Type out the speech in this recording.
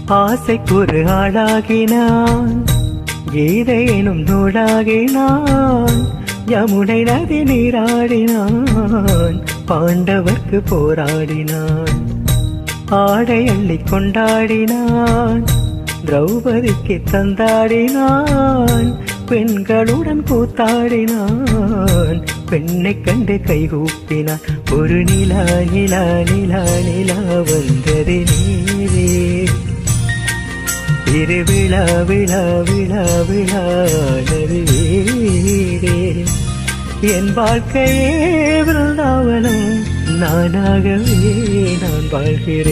ஆசைக்கொரு ஆளாகினான் ஏதேனும் நூலாகினான் யமுனை நதி நீராடினான் பாண்டவர்க்கு போராடினான் ஆடை அள்ளி கொண்டாடினான் திரௌபதிக்கு தந்தாடினான் பெண்களுடன் கூத்தாடினான் பெண்ணை கண்டு கைகூப்பினான் ஒரு நிலா நிலா நிலா நிலா வந்தது நீரே திருவிழா விழா விழா விழா வீடே என் வாழ்க்கையே விருந்தாவனம் நானாகவே நான் வாழ்கிறேன்